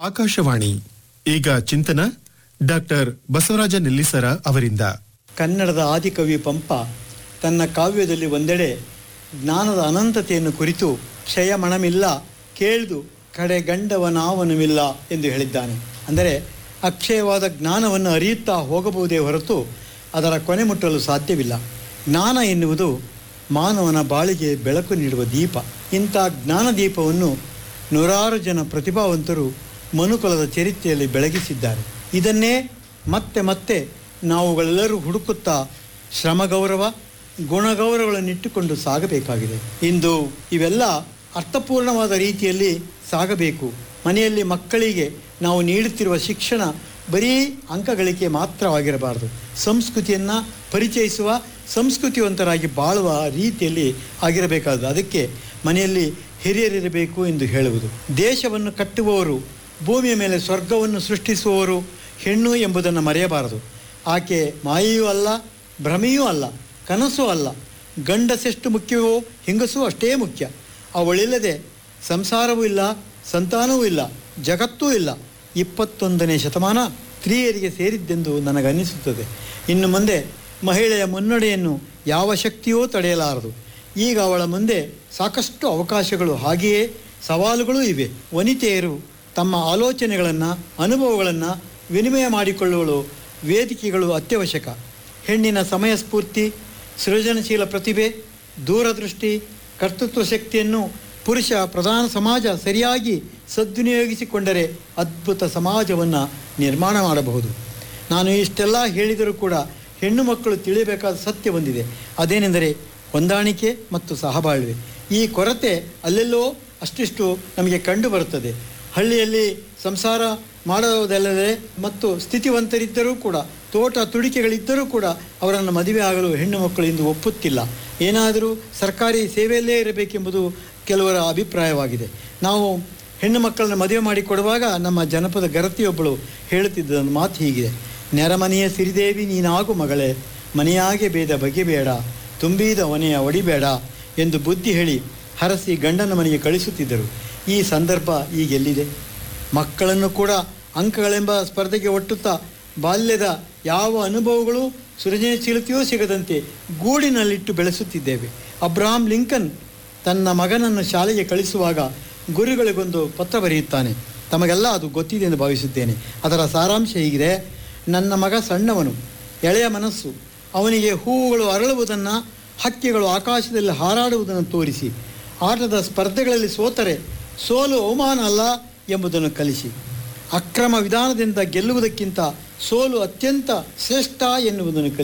ಆಕಾಶವಾಣಿ ಈಗ ಚಿಂತನ ಡಾಕ್ಟರ್ ಬಸವರಾಜ ನೆಲ್ಲಿಸರ ಅವರಿಂದ ಕನ್ನಡದ ಆದಿಕವಿ ಪಂಪ ತನ್ನ ಕಾವ್ಯದಲ್ಲಿ ಒಂದೆಡೆ ಜ್ಞಾನದ ಅನಂತತೆಯನ್ನು ಕುರಿತು ಕ್ಷಯ ಮಣಮಿಲ್ಲ ಕೇಳ್ದು ಕಡೆ ಗಂಡವನಾವನವಿಲ್ಲ ಎಂದು ಹೇಳಿದ್ದಾನೆ ಅಂದರೆ ಅಕ್ಷಯವಾದ ಜ್ಞಾನವನ್ನು ಅರಿಯುತ್ತಾ ಹೋಗಬಹುದೇ ಹೊರತು ಅದರ ಕೊನೆ ಮುಟ್ಟಲು ಸಾಧ್ಯವಿಲ್ಲ ಜ್ಞಾನ ಎನ್ನುವುದು ಮಾನವನ ಬಾಳಿಗೆ ಬೆಳಕು ನೀಡುವ ದೀಪ ಇಂಥ ಜ್ಞಾನ ದೀಪವನ್ನು ನೂರಾರು ಜನ ಪ್ರತಿಭಾವಂತರು ಮನುಕುಲದ ಚರಿತ್ರೆಯಲ್ಲಿ ಬೆಳಗಿಸಿದ್ದಾರೆ ಇದನ್ನೇ ಮತ್ತೆ ಮತ್ತೆ ನಾವುಗಳೆಲ್ಲರೂ ಹುಡುಕುತ್ತಾ ಶ್ರಮಗೌರವ ಗುಣಗೌರವಗಳನ್ನಿಟ್ಟುಕೊಂಡು ಸಾಗಬೇಕಾಗಿದೆ ಇಂದು ಇವೆಲ್ಲ ಅರ್ಥಪೂರ್ಣವಾದ ರೀತಿಯಲ್ಲಿ ಸಾಗಬೇಕು ಮನೆಯಲ್ಲಿ ಮಕ್ಕಳಿಗೆ ನಾವು ನೀಡುತ್ತಿರುವ ಶಿಕ್ಷಣ ಬರೀ ಅಂಕಗಳಿಕೆ ಮಾತ್ರವಾಗಿರಬಾರದು ಸಂಸ್ಕೃತಿಯನ್ನು ಪರಿಚಯಿಸುವ ಸಂಸ್ಕೃತಿವಂತರಾಗಿ ಬಾಳುವ ರೀತಿಯಲ್ಲಿ ಆಗಿರಬೇಕಾದ ಅದಕ್ಕೆ ಮನೆಯಲ್ಲಿ ಹಿರಿಯರಿರಬೇಕು ಎಂದು ಹೇಳುವುದು ದೇಶವನ್ನು ಕಟ್ಟುವವರು ಭೂಮಿಯ ಮೇಲೆ ಸ್ವರ್ಗವನ್ನು ಸೃಷ್ಟಿಸುವವರು ಹೆಣ್ಣು ಎಂಬುದನ್ನು ಮರೆಯಬಾರದು ಆಕೆ ಮಾಯೆಯೂ ಅಲ್ಲ ಭ್ರಮೆಯೂ ಅಲ್ಲ ಕನಸೂ ಅಲ್ಲ ಗಂಡಸೆಷ್ಟು ಮುಖ್ಯವೋ ಹೆಂಗಸೂ ಅಷ್ಟೇ ಮುಖ್ಯ ಅವಳಿಲ್ಲದೆ ಸಂಸಾರವೂ ಇಲ್ಲ ಸಂತಾನವೂ ಇಲ್ಲ ಜಗತ್ತೂ ಇಲ್ಲ ಇಪ್ಪತ್ತೊಂದನೇ ಶತಮಾನ ಸ್ತ್ರೀಯರಿಗೆ ಸೇರಿದ್ದೆಂದು ನನಗನ್ನಿಸುತ್ತದೆ ಇನ್ನು ಮುಂದೆ ಮಹಿಳೆಯ ಮುನ್ನಡೆಯನ್ನು ಯಾವ ಶಕ್ತಿಯೂ ತಡೆಯಲಾರದು ಈಗ ಅವಳ ಮುಂದೆ ಸಾಕಷ್ಟು ಅವಕಾಶಗಳು ಹಾಗೆಯೇ ಸವಾಲುಗಳೂ ಇವೆ ವನಿತೆಯರು ತಮ್ಮ ಆಲೋಚನೆಗಳನ್ನು ಅನುಭವಗಳನ್ನು ವಿನಿಮಯ ಮಾಡಿಕೊಳ್ಳುವಳು ವೇದಿಕೆಗಳು ಅತ್ಯವಶ್ಯಕ ಹೆಣ್ಣಿನ ಸಮಯ ಸ್ಫೂರ್ತಿ ಸೃಜನಶೀಲ ಪ್ರತಿಭೆ ದೂರದೃಷ್ಟಿ ಕರ್ತೃತ್ವ ಶಕ್ತಿಯನ್ನು ಪುರುಷ ಪ್ರಧಾನ ಸಮಾಜ ಸರಿಯಾಗಿ ಸದ್ವಿನಿಯೋಗಿಸಿಕೊಂಡರೆ ಅದ್ಭುತ ಸಮಾಜವನ್ನು ನಿರ್ಮಾಣ ಮಾಡಬಹುದು ನಾನು ಇಷ್ಟೆಲ್ಲ ಹೇಳಿದರೂ ಕೂಡ ಹೆಣ್ಣು ಮಕ್ಕಳು ತಿಳಿಯಬೇಕಾದ ಸತ್ಯ ಬಂದಿದೆ ಅದೇನೆಂದರೆ ಹೊಂದಾಣಿಕೆ ಮತ್ತು ಸಹಬಾಳ್ವೆ ಈ ಕೊರತೆ ಅಲ್ಲೆಲ್ಲೋ ಅಷ್ಟಿಷ್ಟು ನಮಗೆ ಕಂಡು ಬರುತ್ತದೆ ಹಳ್ಳಿಯಲ್ಲಿ ಸಂಸಾರ ಮಾಡೋದಲ್ಲದೆ ಮತ್ತು ಸ್ಥಿತಿವಂತರಿದ್ದರೂ ಕೂಡ ತೋಟ ತುಡಿಕೆಗಳಿದ್ದರೂ ಕೂಡ ಅವರನ್ನು ಮದುವೆ ಆಗಲು ಹೆಣ್ಣು ಮಕ್ಕಳು ಇಂದು ಒಪ್ಪುತ್ತಿಲ್ಲ ಏನಾದರೂ ಸರ್ಕಾರಿ ಸೇವೆಯಲ್ಲೇ ಇರಬೇಕೆಂಬುದು ಕೆಲವರ ಅಭಿಪ್ರಾಯವಾಗಿದೆ ನಾವು ಹೆಣ್ಣು ಮಕ್ಕಳನ್ನು ಮದುವೆ ಮಾಡಿಕೊಡುವಾಗ ನಮ್ಮ ಜನಪದ ಗರತಿಯೊಬ್ಬಳು ಹೇಳುತ್ತಿದ್ದ ಒಂದು ಮಾತು ಹೀಗಿದೆ ನೆರಮನೆಯ ಸಿರಿದೇವಿ ನೀನಾಗು ಮಗಳೇ ಮನೆಯಾಗೆ ಭೇದ ಬಗೆಬೇಡ ತುಂಬಿದ ಒನೆಯ ಒಡಿಬೇಡ ಎಂದು ಬುದ್ಧಿ ಹೇಳಿ ಹರಸಿ ಗಂಡನ ಮನೆಗೆ ಕಳಿಸುತ್ತಿದ್ದರು ಈ ಸಂದರ್ಭ ಈಗೆಲ್ಲಿದೆ ಮಕ್ಕಳನ್ನು ಕೂಡ ಅಂಕಗಳೆಂಬ ಸ್ಪರ್ಧೆಗೆ ಒಟ್ಟುತ್ತಾ ಬಾಲ್ಯದ ಯಾವ ಅನುಭವಗಳು ಸೃಜನಶೀಲತೆಯೂ ಸಿಗದಂತೆ ಗೂಡಿನಲ್ಲಿಟ್ಟು ಬೆಳೆಸುತ್ತಿದ್ದೇವೆ ಅಬ್ರಹಾಂ ಲಿಂಕನ್ ತನ್ನ ಮಗನನ್ನು ಶಾಲೆಗೆ ಕಳಿಸುವಾಗ ಗುರುಗಳಿಗೊಂದು ಪತ್ರ ಬರೆಯುತ್ತಾನೆ ತಮಗೆಲ್ಲ ಅದು ಗೊತ್ತಿದೆ ಎಂದು ಭಾವಿಸುತ್ತೇನೆ ಅದರ ಸಾರಾಂಶ ಹೀಗಿದೆ ನನ್ನ ಮಗ ಸಣ್ಣವನು ಎಳೆಯ ಮನಸ್ಸು ಅವನಿಗೆ ಹೂವುಗಳು ಅರಳುವುದನ್ನು ಹಕ್ಕಿಗಳು ಆಕಾಶದಲ್ಲಿ ಹಾರಾಡುವುದನ್ನು ತೋರಿಸಿ ಆಟದ ಸ್ಪರ್ಧೆಗಳಲ್ಲಿ ಸೋತರೆ ಸೋಲು ಅವಮಾನ ಅಲ್ಲ ಎಂಬುದನ್ನು ಕಲಿಸಿ ಅಕ್ರಮ ವಿಧಾನದಿಂದ ಗೆಲ್ಲುವುದಕ್ಕಿಂತ ಸೋಲು ಅತ್ಯಂತ ಶ್ರೇಷ್ಠ ಎನ್ನುವುದನ್ನು ಕಲಿಸಿ